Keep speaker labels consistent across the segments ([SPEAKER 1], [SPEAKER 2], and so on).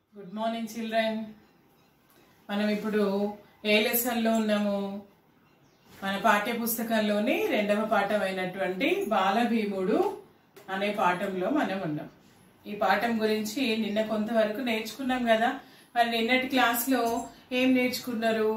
[SPEAKER 1] Good morning children మనం ఇప్పుడు ఏ లెసన్లో ఉన్నాము మన పాఠ్య పుస్తకంలోని రెండవ పాఠం అయినటువంటి బాలభీముడు అనే పాఠంలో మనం ఉన్నాం ఈ పాఠం గురించి నిన్న కొంతవరకు నేర్చుకున్నాం కదా మరి నిన్నటి క్లాస్లో ఏం నేర్చుకున్నారు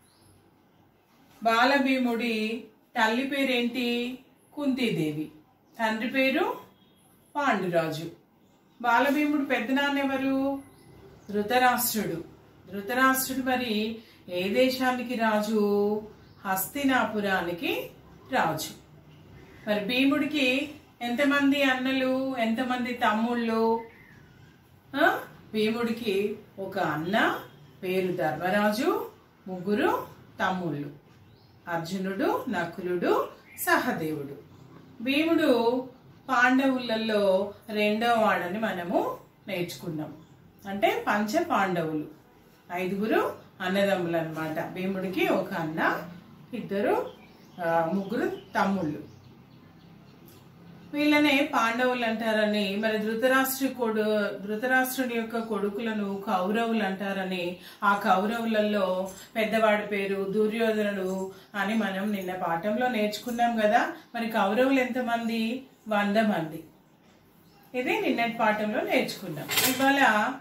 [SPEAKER 1] బాలభీముడి తల్లి పేరేంటి కుంతీదేవి తండ్రి పేరు పాండురాజు బాలభీముడు పెద్దనాన్న ఎవరు ధృతరాష్ట్రుడు ధృతరాష్ట్రుడు మరి ఏ దేశానికి రాజు హస్తినాపురానికి రాజు మరి భీముడికి ఎంతమంది అన్నలు ఎంతమంది తమ్ముళ్ళు ఆ? భీముడికి ఒక అన్న పేరు ధర్మరాజు ముగ్గురు తమ్ముళ్ళు అర్జునుడు నకులుడు సహదేవుడు భీముడు పాండవులలో రెండవ వాడని మనము నేర్చుకున్నాం అంటే పంచ పాండవులు ఐదుగురు అన్నదమ్ములు అనమాట భీముడికి ఒక అన్న ఇద్దరు ఆ, ముగ్గురు తమ్ముళ్ళు వీళ్ళనే పాండవులు అంటారని మరి ధృతరాష్ట్ర కొడు ధృతరాష్ట్రుని యొక్క కొడుకులను కౌరవులు అంటారని ఆ కౌరవులలో పెద్దవాడి పేరు దుర్యోధనుడు అని మనం నిన్న పాఠంలో నేర్చుకున్నాం కదా మరి కౌరవులు ఎంతమంది వంద మంది ఇది నిన్నటి పాఠంలో నేర్చుకున్నాం ఇవాళ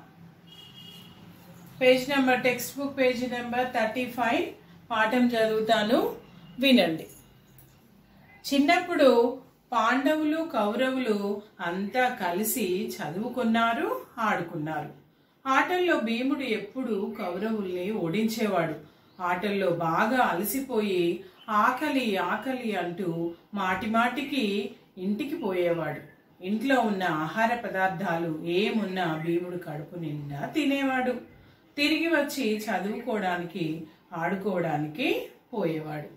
[SPEAKER 1] page number textbook page number thirty five పాఠం చదువుతాను వినండి చిన్నప్పుడు పాండవులు కౌరవులు అంతా కలిసి చదువుకున్నారు ఆడుకున్నారు ఆటల్లో భీముడు ఎప్పుడు కౌరవుల్ని ఓడించేవాడు ఆటల్లో బాగా అలసిపోయి ఆకలి ఆకలి అంటూ మాటిమాటికి ఇంటికి పోయేవాడు ఇంట్లో ఉన్న ఆహార పదార్థాలు ఏమున్నా భీముడు కడుపు నిండా తినేవాడు తిరిగి వచ్చి చదువుకోవడానికి ఆడుకోవడానికి పోయేవాడు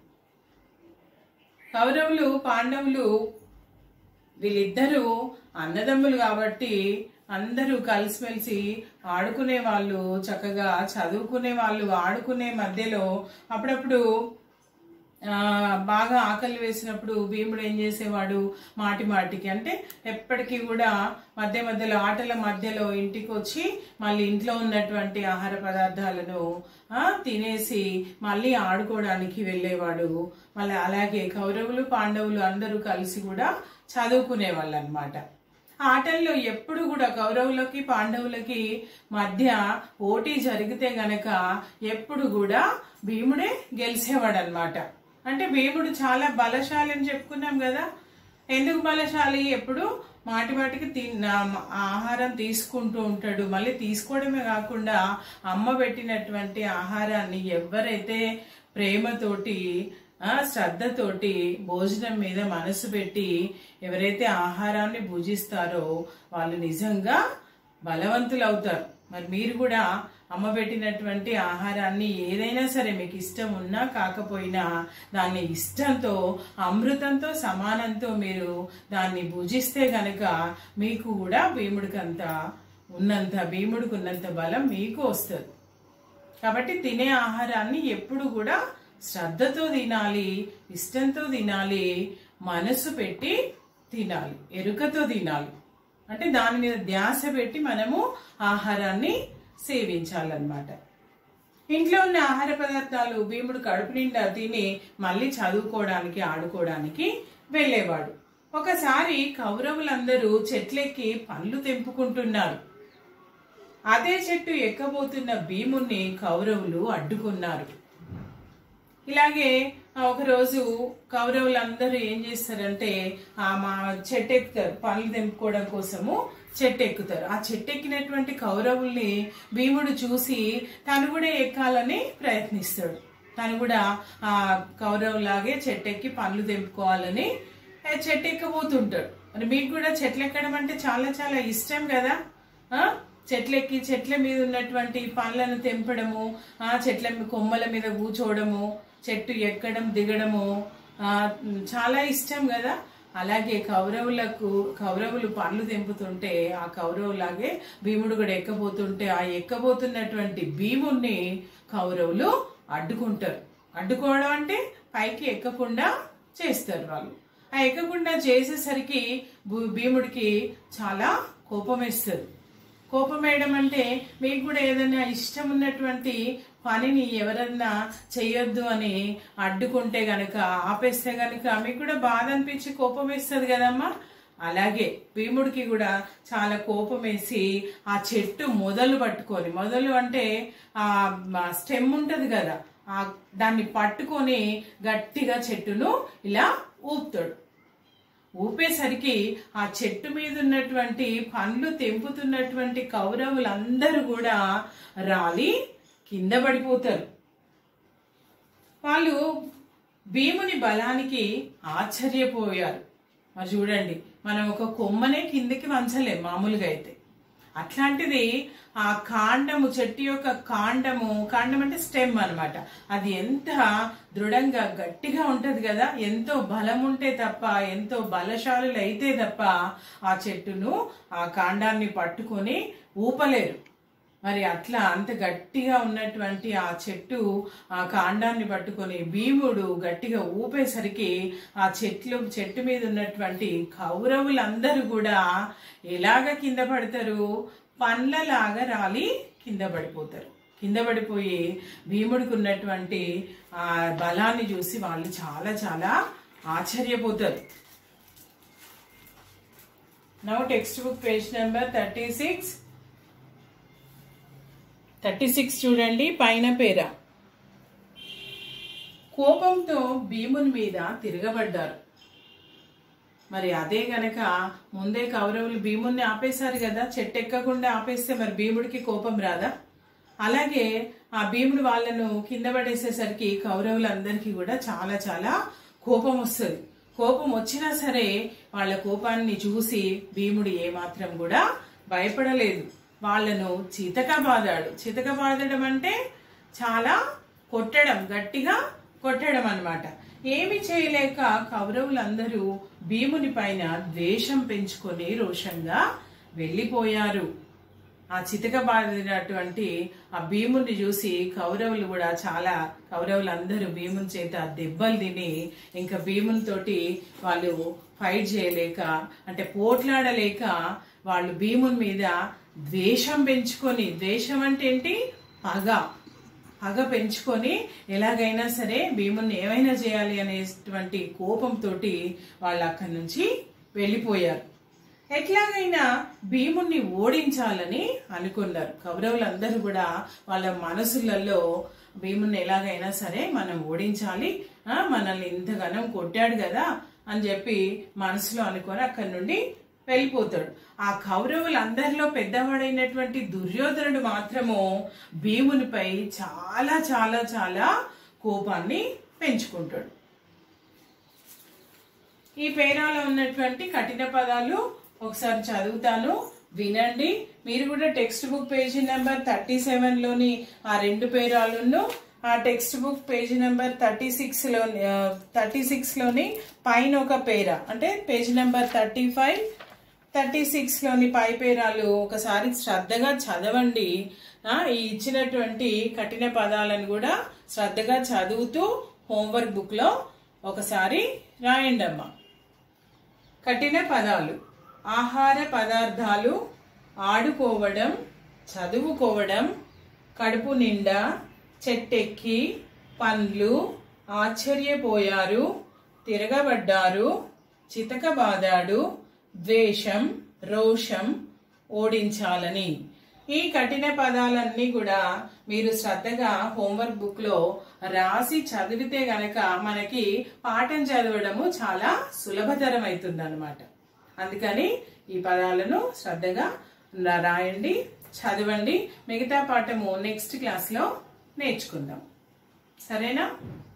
[SPEAKER 1] కౌరవులు పాండవులు వీళ్ళిద్దరూ అన్నదమ్ములు కాబట్టి అందరూ కలిసిమెలిసి ఆడుకునే వాళ్ళు చక్కగా చదువుకునే వాళ్ళు ఆడుకునే మధ్యలో అప్పుడప్పుడు ఆ, బాగా ఆకలి వేసినప్పుడు భీముడు ఏం చేసేవాడు మాటి మాటికి అంటే ఎప్పటికీ కూడా మధ్య మధ్యలో ఆటల మధ్యలో ఇంటికి వచ్చి మళ్ళీ ఇంట్లో ఉన్నటువంటి ఆహార పదార్థాలను ఆ, తినేసి మళ్ళీ ఆడుకోవడానికి వెళ్ళేవాడు మళ్ళీ అలాగే కౌరవులు పాండవులు అందరూ కలిసి కూడా చదువుకునే వాళ్ళు అనమాట ఆటల్లో ఎప్పుడు కూడా కౌరవులకి పాండవులకి మధ్య పోటీ జరిగితే గనక ఎప్పుడు కూడా భీముడే గెలిచేవాడు అనమాట అంటే భీముడు చాలా బలశాలి అని చెప్పుకున్నాం కదా ఎందుకు బలశాలి ఎప్పుడు మాటి మాటికి తిన్న ఆహారం తీసుకుంటూ ఉంటాడు మళ్ళీ తీసుకోవడమే కాకుండా అమ్మ పెట్టినటువంటి ఆహారాన్ని ఎవరైతే ప్రేమతోటి ఆ, శ్రద్ధతోటి భోజనం మీద మనసు పెట్టి ఎవరైతే ఆహారాన్ని భుజిస్తారో వాళ్ళు నిజంగా బలవంతులు అవుతారు మరి మీరు కూడా అమ్మ పెట్టినటువంటి ఆహారాన్ని ఏదైనా సరే మీకు ఇష్టం ఉన్నా కాకపోయినా దాన్ని ఇష్టంతో అమృతంతో సమానంతో మీరు దాన్ని భుజిస్తే గనక మీకు కూడా భీముడికంత ఉన్నంత భీముడికి ఉన్నంత బలం మీకు వస్తుంది కాబట్టి తినే ఆహారాన్ని ఎప్పుడు కూడా శ్రద్ధతో తినాలి ఇష్టంతో తినాలి మనసు పెట్టి తినాలి ఎరుకతో తినాలి అంటే దాని మీద ధ్యాస పెట్టి మనము ఆహారాన్ని సేవించాలన్నమాట ఇంట్లో ఉన్న ఆహార పదార్థాలు భీముడు కడుపు నిండా తిని మళ్ళీ చదువుకోవడానికి ఆడుకోవడానికి వెళ్ళేవాడు ఒకసారి కౌరవులందరూ చెట్లెక్కి పండ్లు తెంపుకుంటున్నారు అదే చెట్టు ఎక్కబోతున్న భీముణ్ణి కౌరవులు అడ్డుకున్నారు ఇలాగే ఒకరోజు కౌరవులందరూ ఏం చేస్తారంటే ఆ మా చెట్టు ఎక్కుతారు పనులు తెంపుకోవడం కోసము చెట్టు ఎక్కుతారు ఆ చెట్టు ఎక్కినటువంటి కౌరవుల్ని భీముడు చూసి తను కూడా ఎక్కాలని ప్రయత్నిస్తాడు తను కూడా ఆ కౌరవులాగే చెట్టు ఎక్కి పనులు తెంపుకోవాలని ఆ చెట్టు ఎక్కబోతుంటాడు మరి మీకు కూడా చెట్లు ఎక్కడం అంటే చాలా చాలా ఇష్టం కదా ఆ చెట్లెక్కి చెట్ల మీద ఉన్నటువంటి పండ్లను తెంపడము ఆ చెట్ల మీ- కొమ్మల మీద కూర్చోవడము చెట్టు ఎక్కడం దిగడము ఆ, చాలా ఇష్టం కదా అలాగే కౌరవులకు కౌరవులు పండ్లు తెంపుతుంటే ఆ కౌరవులాగే భీముడు కూడా ఎక్కబోతుంటే ఆ ఎక్కబోతున్నటువంటి భీముణ్ణి కౌరవులు అడ్డుకుంటారు అడ్డుకోవడం అంటే పైకి ఎక్కకుండా చేస్తారు వాళ్ళు ఆ ఎక్కకుండా చేసేసరికి భూ- భీముడికి చాలా కోపం వేస్తుంది కోపం వేయడం అంటే మీకు కూడా ఏదైనా ఇష్టం ఉన్నటువంటి పనిని ఎవరన్నా చెయ్యొద్దు అని అడ్డుకుంటే గనక ఆపేస్తే గనక మీకు కూడా బాధ అనిపించి కోపం వేస్తుంది కదమ్మా అలాగే భీముడికి కూడా చాలా కోపం వేసి ఆ చెట్టు మొదలు పట్టుకొని మొదలు అంటే ఆ స్టెమ్ ఉంటది కదా ఆ దాన్ని పట్టుకొని గట్టిగా చెట్టును ఇలా ఊపుతాడు ఊపేసరికి ఆ చెట్టు మీద ఉన్నటువంటి పండ్లు తెంపుతున్నటువంటి కౌరవులందరూ కూడా రాలి కింద పడిపోతారు వాళ్ళు భీముని బలానికి ఆశ్చర్యపోయారు మరి చూడండి మనం ఒక కొమ్మనే కిందకి వంచలేం మామూలుగా అయితే అట్లాంటిది ఆ కాండము చెట్టు యొక్క కాండము కాండం అంటే స్టెమ్ అన్నమాట అది ఎంత దృఢంగా గట్టిగా ఉంటది కదా ఎంతో బలం ఉంటే తప్ప ఎంతో బలశాలులు అయితే తప్ప ఆ చెట్టును ఆ కాండాన్ని పట్టుకొని ఊపలేరు మరి అట్లా అంత గట్టిగా ఉన్నటువంటి ఆ చెట్టు ఆ కాండాన్ని పట్టుకొని భీముడు గట్టిగా ఊపేసరికి ఆ చెట్లు చెట్టు మీద ఉన్నటువంటి కౌరవులందరూ కూడా ఎలాగ కింద పడతారు పండ్లలాగా రాలి కింద పడిపోతారు కింద పడిపోయి భీముడికి ఉన్నటువంటి ఆ బలాన్ని చూసి వాళ్ళు చాలా చాలా ఆశ్చర్యపోతారు now textbook page number thirty six thirty six చూడండి పైన పేర కోపంతో భీముని మీద తిరగబడ్డారు మరి అదే గనక ముందే కౌరవులు భీముని ఆపేశారు కదా చెట్టు ఎక్కకుండా ఆపేస్తే మరి భీముడికి కోపం రాదా అలాగే ఆ భీముడు వాళ్ళను కింద పడేసేసరికి కౌరవులందరికీ కూడా చాలా చాలా కోపం వస్తుంది కోపం వచ్చినా సరే వాళ్ళ కోపాన్ని చూసి భీముడు ఏమాత్రం కూడా భయపడలేదు వాళ్ళను చితక బాదాడు చితక బాదడం అంటే చాలా కొట్టడం గట్టిగా కొట్టడం అన్నమాట ఏమి చేయలేక కౌరవులందరూ భీముని పైన ద్వేషం పెంచుకొని రోషంగా వెళ్ళిపోయారు ఆ చితక బాదినటువంటి ఆ భీముని చూసి కౌరవులు కూడా చాలా కౌరవులందరూ భీముని చేత దెబ్బలు తిని ఇంకా భీముని తోటి వాళ్ళు ఫైట్ చేయలేక అంటే పోట్లాడలేక వాళ్ళు భీముని మీద ద్వేషం పెంచుకొని ద్వేషం అంటే ఏంటి పగ పగ పెంచుకొని ఎలాగైనా సరే భీముని ఏమైనా చేయాలి అనేటువంటి కోపంతో వాళ్ళు అక్కడి నుంచి వెళ్ళిపోయారు ఎట్లాగైనా భీముణ్ణి ఓడించాలని అనుకున్నారు కౌరవులందరూ కూడా వాళ్ళ మనసులలో భీముని ఎలాగైనా సరే మనం ఓడించాలి ఆ, మనల్ని ఇంతగానం కొట్టాడు కదా అని చెప్పి మనసులో అనుకొని అక్కడి నుండి వెళ్ళిపోతాడు ఆ కౌరవులందరిలో పెద్దవాడైనటువంటి దుర్యోధనుడు మాత్రము భీమునిపై చాలా చాలా చాలా కోపాన్ని పెంచుకుంటాడు ఈ పేరాలో ఉన్నటువంటి కఠిన పదాలు ఒకసారి చదువుతాను వినండి మీరు కూడా textbook page number thirty seven లోని ఆ రెండు పేరాలను ఆ textbook page number thirty six లో థర్టీ సిక్స్ లోని పైన ఒక పేర అంటే page number thirty five thirty six లోని పై పేరాలు ఒకసారి శ్రద్ధగా చదవండి ఆ, ఈ ఇచ్చినటువంటి కఠిన పదాలను కూడా శ్రద్ధగా చదువుతూ హోంవర్క్ బుక్ లో ఒకసారి రాయండి అమ్మా కఠిన పదాలు ఆహార పదార్థాలు ఆడుకోవడం చదువుకోవడం కడుపు నిండా చెట్టెక్కి పండ్లు ఆశ్చర్యపోయారు తిరగబడ్డారు చితకబాదాడు ద్వేషం రోషం ఓడించాలని ఈ కఠిన పదాలన్నీ కూడా మీరు శ్రద్ధగా హోంవర్క్ బుక్ లో రాసి చదివితే గనక మనకి పాఠం చదవడము చాలా సులభతరం అవుతుంది అందుకని ఈ పదాలను శ్రద్ధగా రా- రాయండి చదవండి మిగతా పాఠము నెక్స్ట్ క్లాస్ లో నేర్చుకుందాం సరేనా